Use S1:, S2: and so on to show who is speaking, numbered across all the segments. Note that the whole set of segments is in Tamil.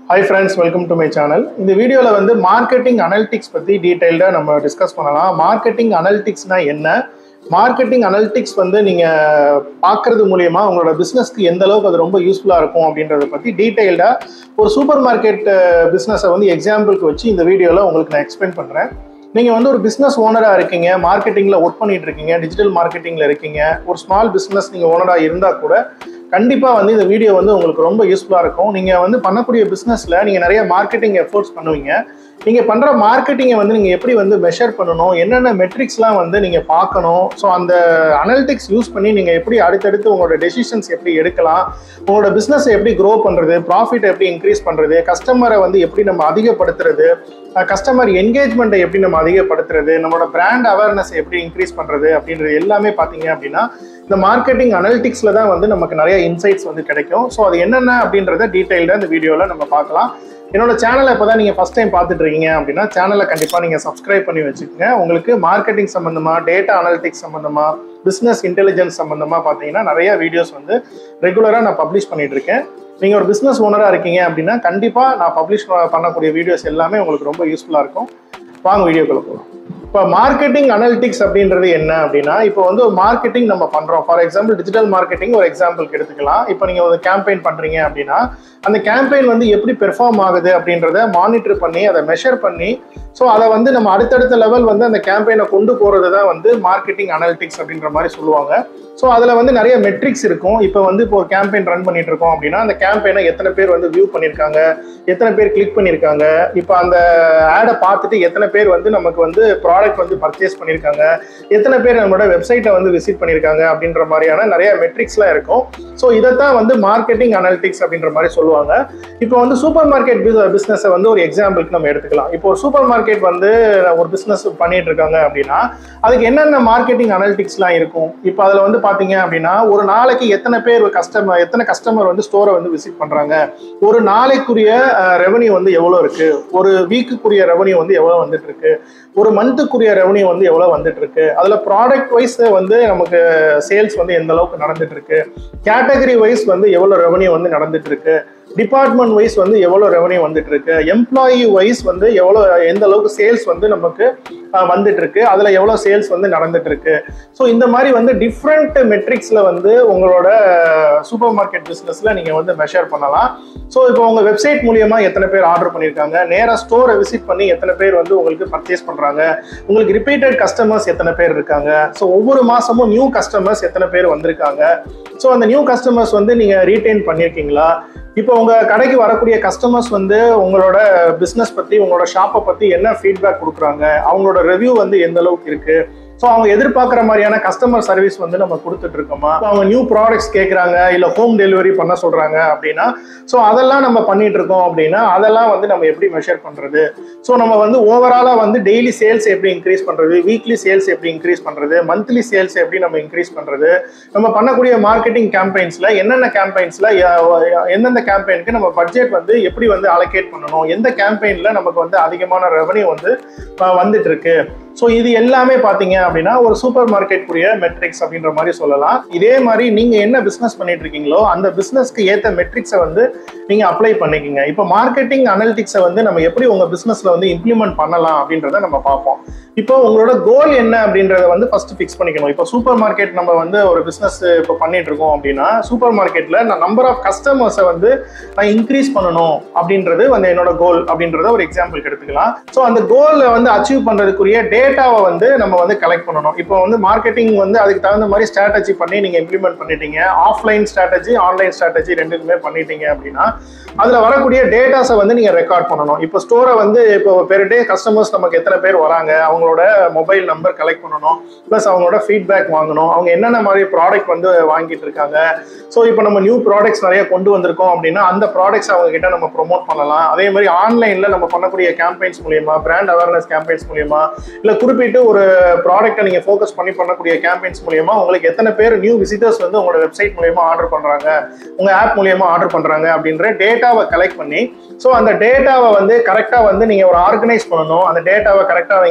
S1: hi friends welcome to my channel இந்த வீடியோவில் வந்து மார்க்கெட்டிங் அனலிட்டிக்ஸ் பற்றி டீட்டெயில்டாக நம்ம டிஸ்கஸ் பண்ணலாம் மார்க்கெட்டிங் அனலிட்டிக்ஸ்னா என்ன மார்க்கெட்டிங் அனலிட்டிக்ஸ் வந்து நீங்கள் பார்க்கறது மூலயமா உங்களோட பிஸ்னஸ்க்கு எந்த அளவுக்கு அது ரொம்ப யூஸ்ஃபுல்லாக இருக்கும் அப்படின்றத பற்றி டீட்டெயில்டாக ஒரு சூப்பர் மார்க்கெட் பிஸ்னஸை வந்து எக்ஸாம்பிளுக்கு வச்சு இந்த வீடியோவில் உங்களுக்கு நான் எக்ஸ்பிளைன் பண்ணுறேன் நீங்கள் வந்து ஒரு பிஸ்னஸ் ஓனராக இருக்கீங்க மார்க்கெட்டிங்கில் ஒர்க் பண்ணிட்டு இருக்கீங்க டிஜிட்டல் மார்க்கெட்டிங்கில் இருக்கீங்க ஒரு ஸ்மால் பிஸ்னஸ் நீங்கள் ஓனராக இருந்தால் கூட கண்டிப்பாக வந்து இந்த வீடியோ வந்து உங்களுக்கு ரொம்ப யூஸ்ஃபுல்லாக இருக்கும் நீங்கள் வந்து பண்ணக்கூடிய பிஸ்னஸில் நீங்கள் நிறைய மார்க்கெட்டிங் எஃபோர்ட்ஸ் பண்ணுவீங்க நீங்கள் பண்ணுற மார்க்கெட்டிங்கை வந்து நீங்கள் எப்படி வந்து மெஷர் பண்ணணும் என்னென்ன மெட்ரிக்ஸ்லாம் வந்து நீங்கள் பார்க்கணும் ஸோ அந்த அனலிட்டிக்ஸ் யூஸ் பண்ணி நீங்கள் எப்படி அடுத்தடுத்து உங்களோட டெசிஷன்ஸ் எப்படி எடுக்கலாம் உங்களோட பிஸ்னஸை எப்படி க்ரோ பண்ணுறது ப்ராஃபிட் எப்படி இன்க்ரீஸ் பண்ணுறது கஸ்டமரை வந்து எப்படி நம்ம அதிகப்படுத்துறது கஸ்டமர் என்கேஜ்மெண்ட்டை எப்படி நம்ம அதிகப்படுத்துறது நம்மளோட பிராண்ட் அவேர்னஸ் எப்படி இன்க்ரீஸ் பண்ணுறது அப்படின்றது எல்லாமே பார்த்தீங்க அப்படின்னா இந்த மார்க்கெட்டிங் அனலிட்டிக்ஸில் தான் வந்து நமக்கு நிறைய இன்சைட்ஸ் வந்து கிடைக்கும் ஸோ அது என்னென்ன அப்படின்றத டீட்டெயில்டாக இந்த வீடியோவில் நம்ம பார்க்கலாம் என்னோட சேனலை இப்போ தான் நீங்கள் ஃபஸ்ட் டைம் பார்த்துட்டு இருக்கீங்க அப்படின்னா சேனலை கண்டிப்பாக நீங்கள் சப்ஸ்கிரைப் பண்ணி வச்சுக்கோங்க உங்களுக்கு மார்க்கெட்டிங் சம்மந்தமாக டேட்டா அனலிட்டிக்ஸ் சம்மந்தமாக பிஸ்னஸ் இன்டெலிஜென்ஸ் சம்மந்தமாக பார்த்தீங்கன்னா நிறைய வீடியோஸ் வந்து ரெகுலராக நான் பப்ளிஷ் பண்ணிட்டு இருக்கேன் நீங்கள் ஒரு பிஸ்னஸ் ஓனராக இருக்கீங்க அப்படின்னா கண்டிப்பாக நான் பப்ளிஷ் பண்ணக்கூடிய வீடியோஸ் எல்லாமே உங்களுக்கு ரொம்ப யூஸ்ஃபுல்லாக இருக்கும் வாங்க வீடியோக்குள்ள போகலாம் இப்போ மார்க்கெட்டிங் அனலிட்டிக்ஸ் அப்படின்றது என்ன அப்படின்னா இப்போ வந்து ஒரு மார்க்கெட்டிங் நம்ம பண்ணுறோம் ஃபார் எக்ஸாம்பிள் டிஜிட்டல் மார்க்கெட்டிங் ஒரு எக்ஸாம்பிளுக்கு எடுத்துக்கலாம் இப்போ நீங்கள் ஒரு கேம்பெயின் பண்ணுறீங்க அப்படின்னா அந்த கேம்பெயின் வந்து எப்படி பெர்ஃபார்ம் ஆகுது அப்படின்றத மானிட்டர் பண்ணி அதை மெஷர் பண்ணி ஸோ அதை வந்து நம்ம அடுத்தடுத்த லெவல் வந்து அந்த கேம்பெயினை கொண்டு போகிறது தான் வந்து மார்க்கெட்டிங் அனலிட்டிக்ஸ் அப்படின்ற மாதிரி சொல்லுவாங்க ஸோ அதில் வந்து நிறைய மெட்ரிக்ஸ் இருக்கும் இப்போ வந்து இப்போ ஒரு கேம்பெயின் ரன் பண்ணிட்டு இருக்கோம் அப்படின்னா அந்த கேம்பெயினை எத்தனை பேர் வந்து வியூ பண்ணியிருக்காங்க எத்தனை பேர் கிளிக் பண்ணியிருக்காங்க இப்போ அந்த ஆடை பார்த்துட்டு எத்தனை பேர் வந்து நமக்கு வந்து ப்ராடக்ட் வந்து பர்ச்சேஸ் பண்ணியிருக்காங்க எத்தனை பேர் நம்மளோட வெப்சைட்டை வந்து விசிட் பண்ணியிருக்காங்க அப்படின்ற மாதிரியான நிறைய மெட்ரிக்ஸ்லாம் இருக்கும் ஸோ இதைத்தான் வந்து மார்க்கெட்டிங் அனலிட்டிக்ஸ் அப்படின்ற மாதிரி சொல்லுவாங்க இப்போ வந்து சூப்பர் மார்க்கெட் பிஸ்னஸை வந்து ஒரு எக்ஸாம்பிளுக்கு நம்ம எடுத்துக்கலாம் இப்போ ஒரு சூப்பர் மார்க்கெட் வந்து ஒரு பிஸ்னஸ் பண்ணிட்டு இருக்காங்க அப்படின்னா அதுக்கு என்னென்ன மார்க்கெட்டிங் அனலிட்டிக்ஸ்லாம் இருக்கும் இப்போ அதில் வந்து பார்த்தீங்க அப்படின்னா ஒரு நாளைக்கு எத்தனை பேர் கஸ்டமர் எத்தனை கஸ்டமர் வந்து ஸ்டோரை வந்து விசிட் பண்ணுறாங்க ஒரு நாளைக்குரிய ரெவன்யூ வந்து எவ்வளோ இருக்கு ஒரு வீக்குக்குரிய ரெவன்யூ வந்து எவ்வளோ வந்துட்டு இருக்கு ஒரு மந்த்துக்குரிய ரெவன்யூ வந்து எவ்வளோ வந்துட்டு இருக்கு அதில் ப்ராடக்ட் வைஸ் வந்து நமக்கு சேல்ஸ் வந்து எந்த அளவுக்கு நடந்துட்டு இருக்கு கேட்டகரி வைஸ் வந்து எவ்வளோ ரெவன்யூ வந்து நடந்துட்டு இருக்கு டிபார்ட்மெண்ட் வைஸ் வந்து எவ்வளோ ரெவன்யூ வந்துட்டு இருக்கு எம்ப்ளாயி வைஸ் வந்து எவ்வளோ எந்த அளவுக்கு சேல்ஸ் வந்து நமக்கு வந்துட்டு இருக்கு அதில் எவ்வளோ சேல்ஸ் வந்து நடந்துட்டு இருக்கு ஸோ இந்த மாதிரி வந்து டிஃப்ரெண்ட் மெட்ரிக்ஸில் வந்து உங்களோட சூப்பர் மார்க்கெட் பிஸ்னஸில் நீங்கள் வந்து மெஷர் பண்ணலாம் ஸோ இப்போ உங்கள் வெப்சைட் மூலியமாக எத்தனை பேர் ஆர்டர் பண்ணியிருக்காங்க நேராக ஸ்டோரை விசிட் பண்ணி எத்தனை பேர் வந்து உங்களுக்கு பர்ச்சேஸ் பண்ணுறாங்க உங்களுக்கு ரிப்பீட்டட் கஸ்டமர்ஸ் எத்தனை பேர் இருக்காங்க ஸோ ஒவ்வொரு மாதமும் நியூ கஸ்டமர்ஸ் எத்தனை பேர் வந்திருக்காங்க ஸோ அந்த நியூ கஸ்டமர்ஸ் வந்து நீங்கள் ரீட்டைன் பண்ணியிருக்கீங்களா இப்போ உங்கள் கடைக்கு வரக்கூடிய கஸ்டமர்ஸ் வந்து உங்களோட பிஸ்னஸ் பற்றி உங்களோட ஷாப்பை பற்றி என்ன ஃபீட்பேக் கொடுக்குறாங்க அவங்களோட ரிவ்யூ வந்து எந்த அளவுக்கு இருக்குது ஸோ அவங்க எதிர்பார்க்குற மாதிரியான கஸ்டமர் சர்வீஸ் வந்து நம்ம கொடுத்துட்டு இருக்கோமா அவங்க நியூ ப்ராடக்ட்ஸ் கேட்குறாங்க இல்லை ஹோம் டெலிவரி பண்ண சொல்கிறாங்க அப்படின்னா ஸோ அதெல்லாம் நம்ம பண்ணிட்டு இருக்கோம் அப்படின்னா அதெல்லாம் வந்து நம்ம எப்படி மெஷர் பண்ணுறது ஸோ நம்ம வந்து ஓவராலாக வந்து டெய்லி சேல்ஸ் எப்படி இன்க்ரீஸ் பண்ணுறது வீக்லி சேல்ஸ் எப்படி இன்க்ரீஸ் பண்ணுறது மந்த்லி சேல்ஸ் எப்படி நம்ம இன்க்ரீஸ் பண்ணுறது நம்ம பண்ணக்கூடிய மார்க்கெட்டிங் கேம்பெயின்ஸில் என்னென்ன கேம்பெயின்ஸில் எந்தெந்த கேம்பெயினுக்கு நம்ம பட்ஜெட் வந்து எப்படி வந்து அலோகேட் பண்ணணும் எந்த கேம்பெயினில் நமக்கு வந்து அதிகமான ரெவன்யூ வந்து வந்துட்டு இருக்கு ஸோ இது எல்லாமே பார்த்தீங்க அப்படின்னா ஒரு சூப்பர் மார்க்கெட்டுக்குரிய மெட்ரிக்ஸ் அப்படின்ற மாதிரி சொல்லலாம் இதே மாதிரி நீங்கள் என்ன பிஸ்னஸ் பண்ணிட்டு இருக்கீங்களோ அந்த பிஸ்னஸ்க்கு ஏற்ற மெட்ரிக்ஸை வந்து நீங்கள் அப்ளை பண்ணிக்கிங்க இப்போ மார்க்கெட்டிங் அனலிட்டிக்ஸை வந்து நம்ம எப்படி உங்கள் பிஸ்னஸில் வந்து இம்ப்ளிமெண்ட் பண்ணலாம் அப்படின்றத நம்ம பார்ப்போம் இப்போ உங்களோட கோல் என்ன அப்படின்றத வந்து ஃபர்ஸ்ட் ஃபிக்ஸ் பண்ணிக்கணும் இப்போ சூப்பர் மார்க்கெட் நம்ம வந்து ஒரு பிஸ்னஸ் இப்போ பண்ணிட்டு இருக்கோம் அப்படின்னா சூப்பர் மார்க்கெட்டில் நான் நம்பர் ஆஃப் கஸ்டமர்ஸை வந்து நான் இன்க்ரீஸ் பண்ணணும் அப்படின்றது வந்து என்னோட கோல் அப்படின்றத ஒரு எக்ஸாம்பிளுக்கு எடுத்துக்கலாம் ஸோ அந்த கோலை வந்து அச்சீவ் பண்ணுறதுக்குரிய டேட்டாவை வந்து நம்ம வந்து கலெக்ட் பண்ணணும் இப்போ வந்து மார்க்கெட்டிங் வந்து அதுக்கு தகுந்த மாதிரி ஸ்ட்ராட்டஜி பண்ணி நீங்கள் இம்ப்ளிமெண்ட் பண்ணிட்டீங்க ஆஃப்லைன் ஸ்ட்ராட்டஜி ஆன்லைன் ஸ்ட்ராட்டஜி ரெண்டுக்குமே பண்ணிட்டீங்க அப்படின்னா அதில் வரக்கூடிய டேட்டாஸை வந்து நீங்கள் ரெக்கார்ட் பண்ணணும் இப்போ ஸ்டோரை வந்து இப்போ பெர் டே கஸ்டமர்ஸ் நமக்கு எத்தனை பேர் வராங்க அவங்களோட மொபைல் நம்பர் கலெக்ட் பண்ணணும் ப்ளஸ் அவங்களோட ஃபீட்பேக் வாங்கணும் அவங்க என்னென்ன மாதிரி ப்ராடக்ட் வந்து வாங்கிட்டு இருக்காங்க ஸோ இப்போ நம்ம நியூ ப்ராடக்ட்ஸ் நிறைய கொண்டு வந்திருக்கோம் அப்படின்னா அந்த ப்ராடக்ட்ஸ் அவங்க கிட்ட நம்ம ப்ரொமோட் பண்ணலாம் அதே மாதிரி ஆன்லைனில் நம்ம பண்ணக்கூடிய கேம்பெயின்ஸ் மூலியமா பிராண்ட் அவேர்னஸ் கேம்பெயின்ஸ் மூலியமா இல்லை குறிப்பிட்டு ஒரு ப்ராடக்ட்டை நீங்கள் ஃபோக்கஸ் பண்ணி பண்ணக்கூடிய கேம்பெயின்ஸ் மூலியமா உங்களுக்கு எத்தனை பேர் நியூ விசிட்டர்ஸ் வந்து உங்களோட வெப்சைட் மூலியமா ஆர்டர் பண்ணுறாங்க உங்கள் ஆப் மூலியமா ஆர்டர் பண்ணுறாங்க அப்படின்ற டேட்டாவை கலெக்ட் பண்ணி ஸோ அந்த டேட்டாவை வந்து கரெக்டாக வந்து நீங்கள் ஒரு ஆர்கனைஸ் பண்ணணும் அந்த டேட்டாவை கரெக்டாக நீங்கள் ஃபோன் நம்பர்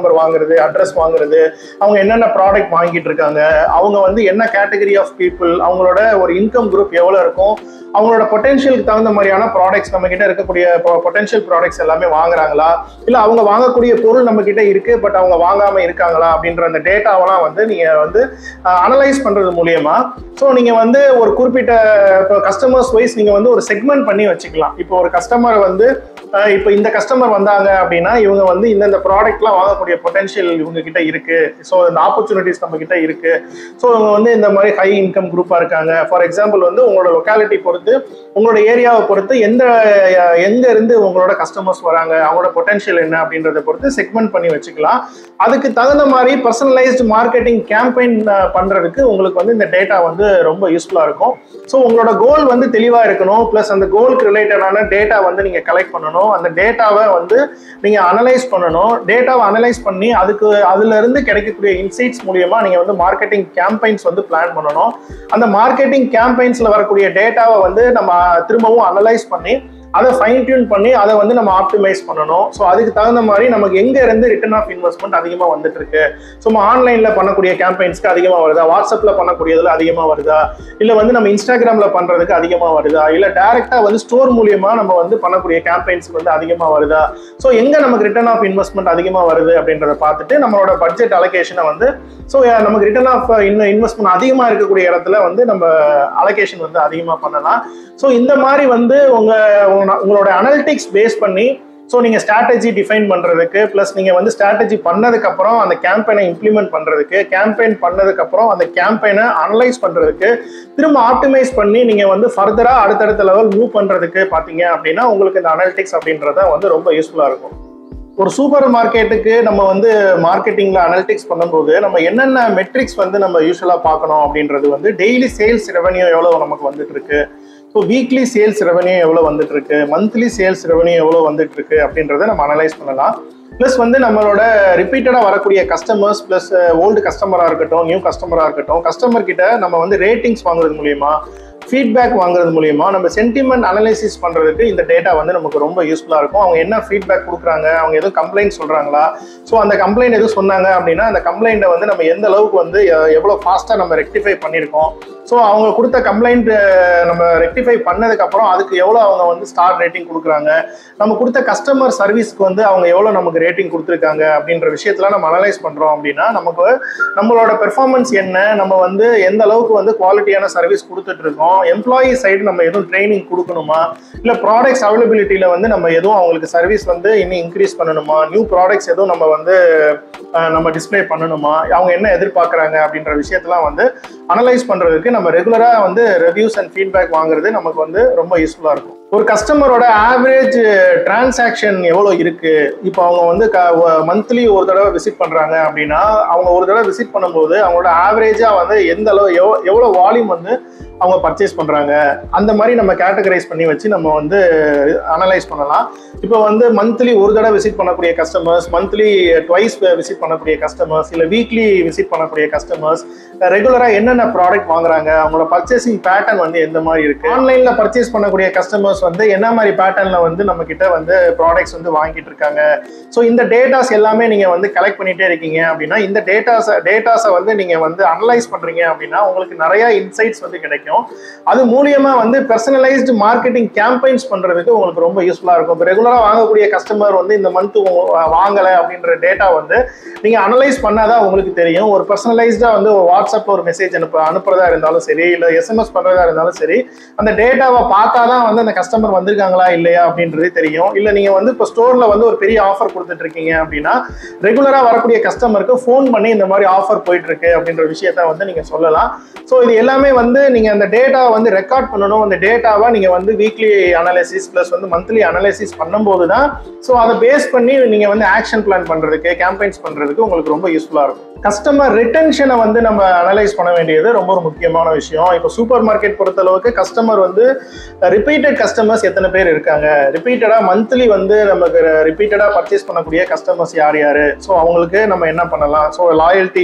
S1: நம்பர் வாங்குறது அட்ரஸ் வாங்குறது அவங்க என்னென்ன ப்ராடக்ட் வாங்கிட்டு இருக்காங்க அவங்க வந்து என்ன கேட்டகரி ஆஃப் பீப்புள் அவங்களோட ஒரு இன்கம் குரூப் எவ்வளோ இருக்கும் அவங்களோட பொட்டென்ஷியலுக்கு தகுந்த மாதிரியான ப்ராடக்ட்ஸ் நம்ம கிட்ட இருக்கக்கூடிய பொட்டென்ஷியல் ப்ராடக்ட்ஸ் எல்லாமே வாங்குறாங்களா இல்ல அவங்க வாங்கக்கூடிய பொருள் நம்ம கிட்ட இருக்கு பட் அவங்க வாங்காம இருக்காங்களா அப்படின்ற அந்த டேட்டாவெல்லாம் வந்து நீங்க வந்து அனலைஸ் பண்றது மூலியமா ஸோ நீங்க வந்து ஒரு குறிப்பிட்ட இப்போ கஸ்டமர்ஸ் வைஸ் நீங்க வந்து ஒரு செக்மெண்ட் பண்ணி வச்சுக்கலாம் இப்போ ஒரு கஸ்டமர் வந்து அஹ், இப்போ இந்த கஸ்டமர் வந்தாங்க அப்படின்னா இவங்க வந்து இந்தந்த ப்ராடக்ட்லாம் வாங்கக்கூடிய பொட்டென்ஷியல் இவங்க கிட்ட இருக்கு ஸோ இந்த ஆப்பர்ச்சுனிட்டிஸ் நம்ம கிட்ட இருக்கு ஸோ இவங்க வந்து இந்த மாதிரி ஹை இன்கம் குரூப்பா இருக்காங்க ஃபார் எக்ஸாம்பிள் வந்து உங்களோட லொக்காலிட்டி பொறுத்து உங்களோட ஏரியாவை பொறுத்து எந்த அஹ், எங்க இருந்து உங்களோட கஸ்டமர்ஸ் வராங்க அவங்களோட பொட்டென்ஷியல் என்ன அப்படின்றத பொறுத்து செக்மெண்ட் பண்ணி வச்சுக்கலாம் அதுக்கு தகுந்த மாதிரி பர்சனலைஸ்டு மார்க்கெட்டிங் கேம்பெயின் பண்றதுக்கு உங்களுக்கு வந்து இந்த டேட்டா வந்து ரொம்ப யூஸ்ஃபுல்லா இருக்கும் ஸோ உங்களோட கோல் வந்து தெளிவா இருக்கணும் ப்ளஸ் அந்த கோலுக்கு ரிலேட்டடான டேட்டா வந்து நீங்க கலெக்ட் பண்ணணும் அந்த டேட்டாவை வந்து நீங்க அனலைஸ் பண்ணணும் டேட்டாவை அனலைஸ் பண்ணி அதுக்கு அதுல இருந்து கிடைக்கக்கூடிய இன்சைட்ஸ் மூலியமா நீங்க வந்து மார்க்கெட்டிங் கேம்பெயின்ஸ் வந்து பிளான் பண்ணணும் அந்த மார்க்கெட்டிங் கேம்பெயின்ஸ்ல வரக்கூடிய டேட்டாவை வந்து நம்ம திரும்பவும் அனலைஸ் பண்ணி அதை ஃபைன் டியூன் பண்ணி அதை வந்து நம்ம ஆப்டிமைஸ் பண்ணணும் ஸோ அதுக்கு தகுந்த மாதிரி நமக்கு எங்க இருந்து ரிட்டர்ன் ஆஃப் இன்வெஸ்ட்மெண்ட் அதிகமாக வந்துட்டு இருக்கு சும்மா ஆன்லைன்ல பண்ணக்கூடிய கேம்பெயின்ஸ்க்கு அதிகமாக வருதா வாட்ஸ்அப்ல பண்ணக்கூடியதுல அதிகமாக வருதா இல்லை வந்து நம்ம இன்ஸ்டாகிராம்ல பண்றதுக்கு அதிகமாக வருதா இல்லை டைரக்டா வந்து ஸ்டோர் மூலியமா நம்ம வந்து பண்ணக்கூடிய கேம்பெயின்ஸ்க்கு வந்து அதிகமாக வருதா ஸோ எங்க நமக்கு ரிட்டர்ன் ஆஃப் இன்வெஸ்ட்மெண்ட் அதிகமாக வருது அப்படின்றத பார்த்துட்டு நம்மளோட பட்ஜெட் அலோகேஷனை வந்து ஸோ நமக்கு ரிட்டர்ன் ஆஃப் இன்னும் இன்வெஸ்ட்மெண்ட் அதிகமாக இருக்கக்கூடிய இடத்துல வந்து நம்ம அலோகேஷன் வந்து அதிகமாக பண்ணலாம் ஸோ இந்த மாதிரி வந்து உங்க உங்க- உங்களோட அனலிட்டிக்ஸ் பேஸ் பண்ணி ஸோ நீங்கள் ஸ்ட்ராட்டஜி டிஃபைன் பண்ணுறதுக்கு ப்ளஸ் நீங்கள் வந்து ஸ்ட்ராட்டஜி பண்ணதுக்கப்புறம் அந்த கேம்பெயினை இம்ப்ளிமெண்ட் பண்ணுறதுக்கு கேம்பெயின் பண்ணதுக்கப்புறம் அந்த கேம்பெயினை அனலைஸ் பண்ணுறதுக்கு திரும்ப ஆப்டிமைஸ் பண்ணி நீங்கள் வந்து ஃபர்தராக அடுத்தடுத்த லெவல் மூவ் பண்ணுறதுக்கு பார்த்தீங்க அப்படின்னா உங்களுக்கு இந்த அனலிட்டிக்ஸ் அப்படின்றத வந்து ரொம்ப யூஸ்ஃபுல்லாக இருக்கும் ஒரு சூப்பர் மார்க்கெட்டுக்கு நம்ம வந்து மார்க்கெட்டிங்ல அனலிட்டிக்ஸ் பண்ணும்போது நம்ம என்னென்ன மெட்ரிக்ஸ் வந்து நம்ம யூஸ்வலா பார்க்கணும் அப்படின்றது வந்து டெய்லி சேல்ஸ் ரெவன்யூ எவ்வளவு நமக்கு வந்துட்டு இருக்கு ஸோ வீக்லி சேல்ஸ் ரெவன்யூ எவ்வளோ வந்துட்டு இருக்கு மந்த்லி சேல்ஸ் ரெவன்யூ எவ்வளோ வந்துட்டு இருக்கு அப்படின்றத நம்ம அனலைஸ் பண்ணலாம் ப்ளஸ் வந்து நம்மளோட ரிப்பீட்டடாக வரக்கூடிய கஸ்டமர்ஸ் ப்ளஸ் ஓல்டு கஸ்டமராக இருக்கட்டும் நியூ கஸ்டமராக இருக்கட்டும் கஸ்டமர் கிட்ட நம்ம வந்து ரேட்டிங்ஸ் வாங்குறது மூலியமா ஃபீட்பேக் வாங்குறது மூலியமா நம்ம சென்டிமெண்ட் அனலைசிஸ் பண்றதுக்கு இந்த டேட்டா வந்து நமக்கு ரொம்ப யூஸ்ஃபுல்லா இருக்கும் அவங்க என்ன ஃபீட்பேக் கொடுக்குறாங்க அவங்க எதுவும் கம்ப்ளைண்ட் சொல்றாங்களா ஸோ அந்த கம்ப்ளைண்ட் எதுவும் சொன்னாங்க அப்படின்னா அந்த கம்ப்ளைண்ட்டை வந்து நம்ம எந்த அளவுக்கு வந்து எ- எவ்வளவு ஃபாஸ்ட்டாக நம்ம ரெக்டிஃபை பண்ணியிருக்கோம் ஸோ அவங்க கொடுத்த கம்ப்ளைண்ட் நம்ம ரெக்டிஃபை பண்ணதுக்கு அப்புறம் அதுக்கு எவ்வளோ அவங்க வந்து ஸ்டார் ரேட்டிங் கொடுக்குறாங்க நம்ம கொடுத்த கஸ்டமர் சர்வீஸ்க்கு வந்து அவங்க எவ்வளோ நமக்கு ரேட்டிங் கொடுத்துருக்காங்க அப்படின்ற விஷயத்தெல்லாம் நம்ம அனலைஸ் பண்றோம் அப்படின்னா நமக்கு நம்மளோட பெர்ஃபார்மன்ஸ் என்ன நம்ம வந்து எந்த அளவுக்கு வந்து குவாலிட்டியான சர்வீஸ் கொடுத்துட்டு இருக்கோம் எம்ப்ளாயி சைடு நம்ம எதுவும் ட்ரைனிங் கொடுக்கணுமா இல்லை ப்ராடக்ட்ஸ் அவைலபிலிட்டியில் வந்து நம்ம எதுவும் அவங்களுக்கு சர்வீஸ் வந்து இன்னும் இன்க்ரீஸ் பண்ணணுமா நியூ ப்ராடக்ட்ஸ் எதுவும் நம்ம வந்து அஹ், நம்ம டிஸ்ப்ளே பண்ணணுமா அவங்க என்ன எதிர்பார்க்குறாங்க அப்படின்ற விஷயத்தெல்லாம் வந்து அனலைஸ் பண்ணுறதுக்கு நம்ம ரெகுலராக வந்து ரிவ்யூஸ் அண்ட் ஃபீட்பேக் வாங்குறது நமக்கு வந்து ரொம்ப யூஸ்ஃபுல்லாக இருக்கும் ஒரு கஸ்டமரோட ஆவரேஜ் டிரான்சாக்ஷன் எவ்வளோ இருக்கு இப்போ அவங்க வந்து மந்த்லி ஒரு தடவை விசிட் பண்றாங்க அப்படின்னா அவங்க ஒரு தடவை விசிட் பண்ணும்போது அவங்களோட ஆவரேஜா வந்து எந்த அளவு எவ்வளோ எவ்வளோ வால்யூம் வந்து அவங்க பர்ச்சேஸ் பண்றாங்க அந்த மாதிரி நம்ம கேட்டகரைஸ் பண்ணி வச்சு நம்ம வந்து அனலைஸ் பண்ணலாம் இப்போ வந்து மந்த்லி ஒரு தடவை விசிட் பண்ணக்கூடிய கஸ்டமர்ஸ் மந்த்லி ட்வைஸ் விசிட் பண்ணக்கூடிய கஸ்டமர்ஸ் இல்லை வீக்லி விசிட் பண்ணக்கூடிய கஸ்டமர்ஸ் ரெகுலராக என்னென்ன ப்ராடக்ட் வாங்குறாங்க அவங்களோட பர்ச்சேசிங் பேட்டர்ன் வந்து எந்த மாதிரி இருக்கு ஆன்லைன்ல பர்ச்சேஸ் பண்ணக்கூடிய கஸ்டமர்ஸ் வந்து என்ன மாதிரி பேட்டர்ன்ல வந்து நம்ம கிட்ட வந்து ப்ராடக்ட்ஸ் வந்து வாங்கிட்டு இருக்காங்க ஸோ இந்த டேட்டாஸ் எல்லாமே நீங்க வந்து கலெக்ட் பண்ணிட்டே இருக்கீங்க அப்படின்னா இந்த டேட்டாஸ் டேட்டாஸை வந்து நீங்க வந்து அனலைஸ் பண்றீங்க அப்படின்னா உங்களுக்கு நிறைய இன்சைட்ஸ் வந்து கிடைக்கும் அது மூலியமா வந்து பர்சனலைஸ்டு மார்க்கெட்டிங் கேம்பெயின்ஸ் பண்றதுக்கு உங்களுக்கு ரொம்ப யூஸ்ஃபுல்லா இருக்கும் இப்போ ரெகுலரா வாங்கக்கூடிய கஸ்டமர் வந்து இந்த மந்த் வாங்கலை அப்படின்ற டேட்டா வந்து நீங்க அனலைஸ் பண்ணாதான் உங்களுக்கு தெரியும் ஒரு பர்சனலைஸ்டா வந்து ஒரு வாட்ஸ்அப்ல ஒரு மெசேஜ் அனுப்ப அனுப்புறதா இருந்தாலும் சரி இல்ல எஸ்எம்எஸ் பண்றதா இருந்தாலும் சரி அந்த டேட்டாவை பார்த்தா தான் வந்து அந்த கஸ்டமர் வந்திருக்காங்களா இல்லையா அப்படின்றது தெரியும் இல்ல நீங்க வந்து இப்போ ஸ்டோர்ல வந்து ஒரு பெரிய ஆஃபர் கொடுத்துட்டு இருக்கீங்க அப்படின்னா ரெகுலரா வரக்கூடிய கஸ்டமருக்கு ஃபோன் பண்ணி இந்த மாதிரி ஆஃபர் போயிட்டு இருக்கு அப்படின்ற விஷயத்த வந்து நீங்க சொல்லலாம் ஸோ இது எல்லாமே வந்து நீங்க அந்த டேட்டாவை வந்து ரெக்கார்ட் பண்ணணும் அந்த டேட்டாவை நீங்க வந்து வீக்லி அனாலிசிஸ் பிளஸ் வந்து மந்த்லி அனாலிசிஸ் பண்ணும்போது தான் ஸோ அதை பேஸ் பண்ணி நீங்க வந்து ஆக்ஷன் பிளான் பண்றதுக்கு கேம்பெயின்ஸ் பண்றதுக்கு உங்களுக்கு ரொம்ப யூஸ்ஃபுல்லா இருக்கும் கஸ்டமர் ரிட்டன்ஷனை வந்து நம்ம அனலைஸ் பண்ண வேண்டியது ரொம்ப ஒரு முக்கியமான விஷயம் இப்போ சூப்பர் மார்க்கெட் பொறுத்தளவுக்கு கஸ்டமர் வந்து ரிப்பீட்டட் கஸ்டமர்ஸ் எத்தனை பேர் இருக்காங்க ரிப்பீட்டடா மந்த்லி வந்து நமக்கு ரிப்பீட்டடா பர்ச்சேஸ் பண்ணக்கூடிய கஸ்டமர்ஸ் யார் யாரு ஸோ அவங்களுக்கு நம்ம என்ன பண்ணலாம் ஸோ லாயல்ட்டி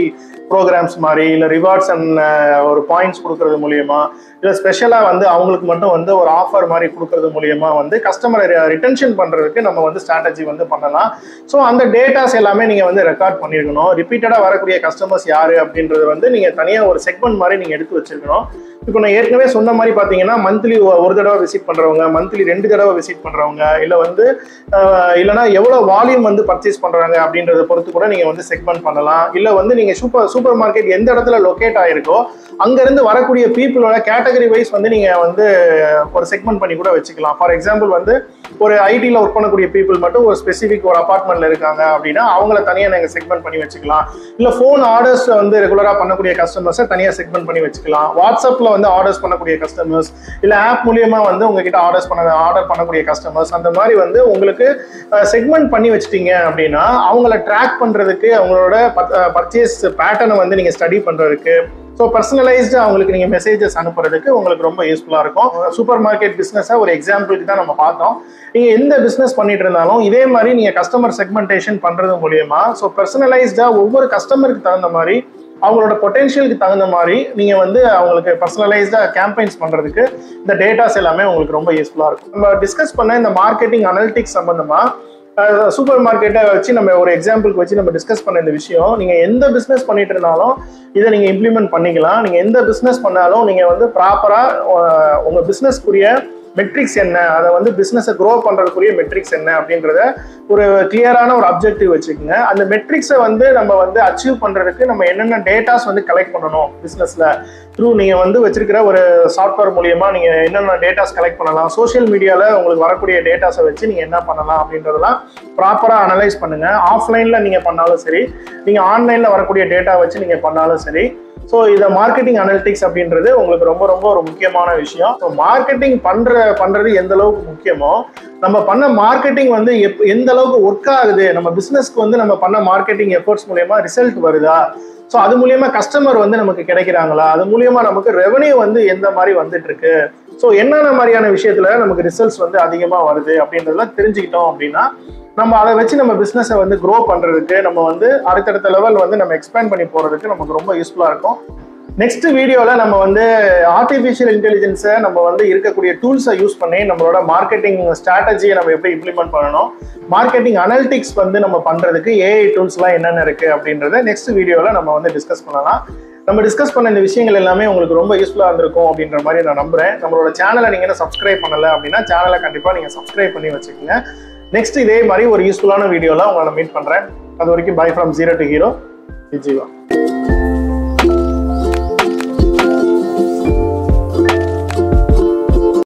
S1: ப்ரோக்ராம்ஸ் மாதிரி இல்லை ரிவார்ட்ஸ் அண்ட் ஒரு பாயிண்ட்ஸ் கொடுக்கறது மூலியமா இல்லை ஸ்பெஷலாக வந்து அவங்களுக்கு மட்டும் வந்து ஒரு ஆஃபர் மாதிரி கொடுக்கறது மூலியமா வந்து கஸ்டமரை ரிட்டன்ஷன் பண்ணுறதுக்கு நம்ம வந்து ஸ்ட்ராட்டஜி வந்து பண்ணலாம் ஸோ அந்த டேட்டாஸ் எல்லாமே நீங்கள் வந்து ரெக்கார்ட் பண்ணியிருக்கணும் ரிப்பீட்டடாக வரக்கூடிய கஸ்டமர்ஸ் யார் அப்படின்றது வந்து நீங்கள் தனியாக ஒரு செக்மெண்ட் மாதிரி நீங்கள் எடுத்து வச்சிருக்கணும் இப்போ நான் ஏற்கனவே சொன்ன மாதிரி பார்த்தீங்கன்னா மந்த்லி ஒரு தடவை விசிட் பண்ணுறவங்க மந்த்லி ரெண்டு தடவை விசிட் பண்ணுறவங்க இல்லை வந்து ஆஹ், இல்லைன்னா எவ்வளோ வால்யூம் வந்து பர்ச்சேஸ் பண்ணுறாங்க அப்படின்றத பொறுத்து கூட நீங்கள் வந்து செக்மெண்ட் பண்ணலாம் இல்லை வந்து நீங்கள் சூப்பர் சூப்பர் மார்க்கெட் எந்த இடத்துல லொக்கேட் ஆயிருக்கோ அங்கேருந்து வரக்கூடிய பீப்புளோட கேட்டகரி வைஸ் வந்து நீங்கள் வந்து ஒரு செக்மெண்ட் பண்ணி கூட வச்சுக்கலாம் ஃபார் எக்ஸாம்பிள் வந்து ஒரு ஐடியில் ஒர்க் பண்ணக்கூடிய பீப்புள் மட்டும் ஒரு ஸ்பெசிஃபிக் ஒரு அபார்ட்மெண்ட்ல இருக்காங்க அப்படின்னா அவங்கள தனியாக நீங்கள் செக்மெண்ட் பண்ணி வச்சுக்கலாம் இல்லை ஃபோன் ஆர்டர்ஸ் வந்து ரெகுலராக பண்ணக்கூடிய கஸ்டமர்ஸை தனியாக செக்மெண்ட் பண்ணி வச்சுக்கலாம் வாட்ஸ்அப்பில் வந்து ஆர்டர்ஸ் பண்ணக்கூடிய கஸ்டமர்ஸ் இல்லை ஆப் மூலியமா வந்து உங்ககிட்ட ஆர்டர்ஸ் பண்ண ஆர்டர் பண்ணக்கூடிய கஸ்டமர்ஸ் அந்த மாதிரி வந்து உங்களுக்கு செக்மெண்ட் பண்ணி வச்சிட்டீங்க அப்படின்னா அவங்கள ட்ராக் பண்ணுறதுக்கு அவங்களோட பர்ச்சேஸ் பேட்டர்னை வந்து நீங்கள் ஸ்டடி பண்ணுறதுக்கு ஸோ பர்சனலைஸ்டு அவங்களுக்கு நீங்கள் மெசேஜஸ் அனுப்புறதுக்கு உங்களுக்கு ரொம்ப யூஸ்ஃபுல்லாக இருக்கும் சூப்பர் மார்க்கெட் பிஸ்னஸை ஒரு எக்ஸாம்பிளுக்கு தான் நம்ம பார்த்தோம் நீங்கள் எந்த பிஸ்னஸ் பண்ணிட்டு இருந்தாலும் இதே மாதிரி நீங்கள் கஸ்டமர் செக்மெண்டேஷன் பண்ணுறது மூலியமா ஸோ பர்சனலைஸ்டாக ஒவ்வொரு கஸ்டமருக்கு தகுந்த மாதிரி அவங்களோட பொட்டென்ஷியலுக்கு தகுந்த மாதிரி நீங்கள் வந்து அவங்களுக்கு பர்சனலைஸ்டாக கேம்பெயின்ஸ் பண்ணுறதுக்கு இந்த டேட்டாஸ் எல்லாமே உங்களுக்கு ரொம்ப யூஸ்ஃபுல்லாக இருக்கும் நம்ம டிஸ்கஸ் பண்ண இந்த மார்க்கெட்டிங் அனலிட்டிக்ஸ் சம்மந்தமாக சூப்பர் மார்க்கெட்டை வச்சு நம்ம ஒரு எக்ஸாம்பிளுக்கு வச்சு நம்ம டிஸ்கஸ் பண்ண இந்த விஷயம் நீங்கள் எந்த பிஸ்னஸ் பண்ணிட்டு இருந்தாலும் இதை நீங்கள் இம்ப்ளிமெண்ட் பண்ணிக்கலாம் நீங்கள் எந்த பிஸ்னஸ் பண்ணாலும் நீங்கள் வந்து ப்ராப்பராக உங்கள் பிஸ்னஸ்க்குரிய மெட்ரிக்ஸ் என்ன அதை வந்து பிஸ்னஸை க்ரோ பண்ணுறதுக்குரிய மெட்ரிக்ஸ் என்ன அப்படின்றத ஒரு கிளியரான ஒரு அப்ஜெக்டிவ் வச்சுக்கோங்க அந்த மெட்ரிக்ஸை வந்து நம்ம வந்து அச்சீவ் பண்ணுறதுக்கு நம்ம என்னென்ன டேட்டாஸ் வந்து கலெக்ட் பண்ணணும் பிஸ்னஸில் த்ரூ நீங்கள் வந்து வச்சிருக்கிற ஒரு சாஃப்ட்வேர் மூலியமா நீங்கள் என்னென்ன டேட்டாஸ் கலெக்ட் பண்ணலாம் சோஷியல் மீடியாவில் உங்களுக்கு வரக்கூடிய டேட்டாஸை வச்சு நீங்கள் என்ன பண்ணலாம் அப்படின்றதெல்லாம் ப்ராப்பராக அனலைஸ் பண்ணுங்கள் ஆஃப்லைனில் நீங்கள் பண்ணாலும் சரி நீங்கள் ஆன்லைனில் வரக்கூடிய டேட்டா வச்சு நீங்கள் பண்ணாலும் சரி ஸோ இதை மார்க்கெட்டிங் அனலிட்டிக்ஸ் அப்படின்றது உங்களுக்கு ரொம்ப ரொம்ப ஒரு முக்கியமான விஷயம் ஸோ மார்க்கெட்டிங் பண்ற பண்றது எந்த அளவுக்கு முக்கியமோ நம்ம பண்ண மார்க்கெட்டிங் வந்து எப் எந்த அளவுக்கு ஒர்க் ஆகுது நம்ம பிஸ்னஸ்க்கு வந்து நம்ம பண்ண மார்க்கெட்டிங் எஃபர்ட்ஸ் மூலயமா ரிசல்ட் வருதா ஸோ அது மூலியமா கஸ்டமர் வந்து நமக்கு கிடைக்கிறாங்களா அது மூலியமா நமக்கு ரெவன்யூ வந்து எந்த மாதிரி வந்துட்டு இருக்கு ஸோ என்னென்ன மாதிரியான விஷயத்துல நமக்கு ரிசல்ட்ஸ் வந்து அதிகமாக வருது அப்படின்றதெல்லாம் தெரிஞ்சுக்கிட்டோம் அப்படின்னா நம்ம அதை வச்சு நம்ம பிஸ்னஸை வந்து க்ரோ பண்ணுறதுக்கு நம்ம வந்து அடுத்தடுத்த லெவல் வந்து நம்ம எக்ஸ்பேண்ட் பண்ணி போகிறதுக்கு நமக்கு ரொம்ப யூஸ்ஃபுல்லாக இருக்கும் நெக்ஸ்ட் வீடியோவில் நம்ம வந்து ஆர்டிஃபிஷியல் இன்டெலிஜென்ஸை நம்ம வந்து இருக்கக்கூடிய டூல்ஸை யூஸ் பண்ணி நம்மளோட மார்க்கெட்டிங் ஸ்ட்ராட்டஜியை நம்ம எப்படி இம்ப்ளிமெண்ட் பண்ணணும் மார்க்கெட்டிங் அனலிட்டிக்ஸ் வந்து நம்ம பண்ணுறதுக்கு ஏஐ டூல்ஸ்லாம் என்னென்ன இருக்குது அப்படின்றத நெக்ஸ்ட் வீடியோவில் நம்ம வந்து டிஸ்கஸ் பண்ணலாம் நம்ம டிஸ்கஸ் பண்ண இந்த விஷயங்கள் எல்லாமே உங்களுக்கு ரொம்ப யூஸ்ஃபுல்லாக இருந்திருக்கும் அப்படின்ற மாதிரி நான் நம்புறேன் நம்மளோட சேனலை நீங்கள் என்ன சப்ஸ்கிரைப் பண்ணலை அப்படின்னா சேனலை கண்டிப்பாக நீங்கள் சப்ஸ்கிரைப் பண்ணி வச்சுக்கோங்க நெக்ஸ்ட் இதே மாதிரி ஒரு யூஸ்ஃபுல்லான வீடியோவில் உங்களை மீட் பண்ணுறேன் அது வரைக்கும் bye from zero to hero Jeeva